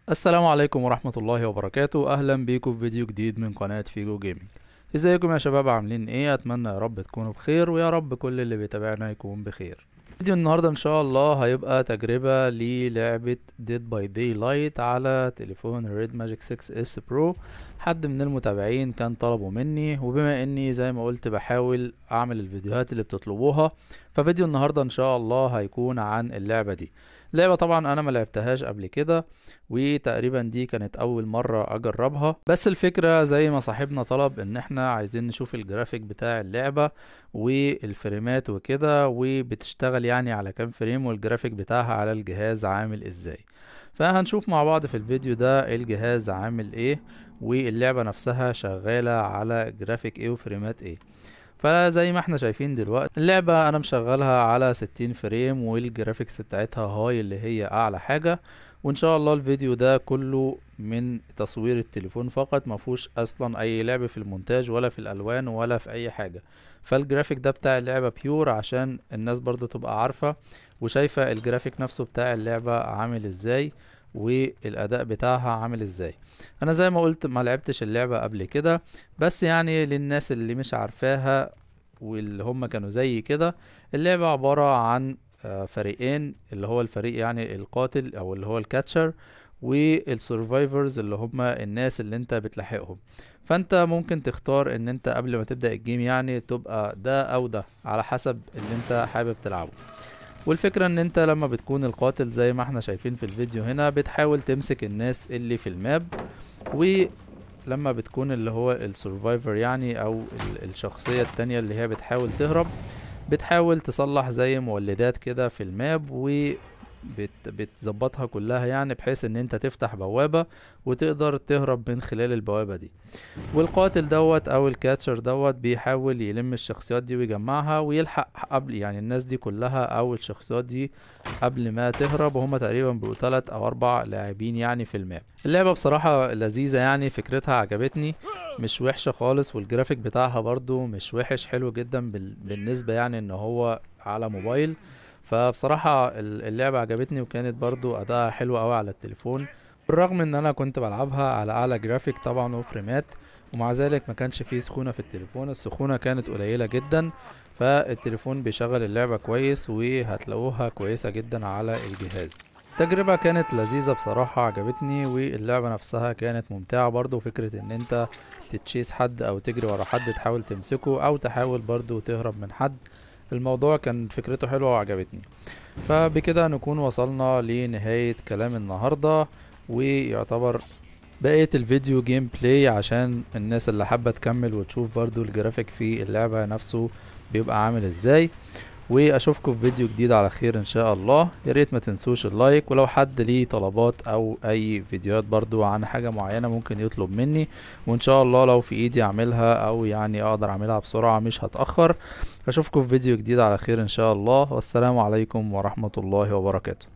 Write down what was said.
السلام عليكم ورحمة الله وبركاته أهلا بيكم في فيديو جديد من قناة فيجو جيمنج ازيكم يا شباب عاملين ايه اتمنى يا رب تكونوا بخير ويا رب كل اللي بيتابعنا يكون بخير فيديو النهاردة ان شاء الله هيبقى تجربة للعبة Dead by Daylight على تليفون ريد ماجيك 6 اس برو حد من المتابعين كان طلبوا مني وبما اني زي ما قلت بحاول اعمل الفيديوهات اللي بتطلبوها ففيديو النهاردة ان شاء الله هيكون عن اللعبة دي لعبة طبعا انا ما لعبتهاش قبل كده وتقريبا دي كانت اول مرة اجربها بس الفكرة زي ما صاحبنا طلب ان احنا عايزين نشوف الجرافيك بتاع اللعبة والفريمات وكده وبتشتغل يعني على كام فريم والجرافيك بتاعها على الجهاز عامل ازاي فهنشوف مع بعض في الفيديو ده الجهاز عامل ايه واللعبة نفسها شغالة على جرافيك ايه وفريمات ايه فزي ما احنا شايفين دلوقتي اللعبة انا مشغلها على 60 فريم والجرافيكس بتاعتها هاي اللي هي اعلى حاجة وان شاء الله الفيديو ده كله من تصوير التليفون فقط ما فيهوش اصلا اي لعب في المونتاج ولا في الالوان ولا في اي حاجة فالجرافيك ده بتاع اللعبة بيور عشان الناس برضو تبقى عارفة وشايفة الجرافيك نفسه بتاع اللعبة عامل ازاي والاداء بتاعها عامل ازاي انا زي ما قلت ما لعبتش اللعبة قبل كده بس يعني للناس اللي مش عارفاها واللي هم كانوا زي كده اللعبة عبارة عن فريقين اللي هو الفريق يعني القاتل او اللي هو الكاتشر والسرفايفرز اللي هم الناس اللي انت بتلاحقهم فانت ممكن تختار ان انت قبل ما تبدأ الجيم يعني تبقى ده او ده على حسب اللي انت حابب تلعبه والفكرة ان انت لما بتكون القاتل زي ما احنا شايفين في الفيديو هنا بتحاول تمسك الناس اللي في الماب ولما بتكون اللي هو السرفايفر يعني او الشخصية التانية اللي هي بتحاول تهرب بتحاول تصلح زي مولدات كده في الماب و بتظبطها كلها يعني بحيث ان انت تفتح بوابة وتقدر تهرب من خلال البوابة دي والقاتل دوت او الكاتشر دوت بيحاول يلم الشخصيات دي ويجمعها ويلحق قبل يعني الناس دي كلها او الشخصيات دي قبل ما تهرب وهما تقريبا بيبقوا تلات او اربع لاعبين يعني في الماب اللعبة بصراحة لذيذة يعني فكرتها عجبتني مش وحشة خالص والجرافيك بتاعها برضو مش وحش حلو جدا بالنسبة يعني ان هو على موبايل فبصراحة اللعبة عجبتني وكانت برضو أداءها حلو أوي على التليفون بالرغم ان انا كنت بلعبها على اعلى جرافيك طبعا وفريمات ومع ذلك ما كانش فيه سخونة في التليفون السخونة كانت قليلة جدا فالتليفون بيشغل اللعبة كويس وهتلاقوها كويسة جدا على الجهاز التجربة كانت لذيذة بصراحة عجبتني واللعبة نفسها كانت ممتعة برضو فكرة ان انت تتشيس حد او تجري ورا حد تحاول تمسكه او تحاول برضو تهرب من حد الموضوع كان فكرته حلوة وعجبتني فبكده نكون وصلنا لنهاية كلام النهاردة ويعتبر بقية الفيديو جيم بلاي عشان الناس اللي حابة تكمل وتشوف برضو الجرافيك في اللعبة نفسه بيبقى عامل ازاي واشوفكم في فيديو جديد على خير ان شاء الله يا ريت ما تنسوش اللايك ولو حد ليه طلبات او اي فيديوهات برضو عن حاجة معينة ممكن يطلب مني وان شاء الله لو في ايدي اعملها او يعني اقدر اعملها بسرعة مش هتأخر اشوفكم في فيديو جديد على خير ان شاء الله والسلام عليكم ورحمة الله وبركاته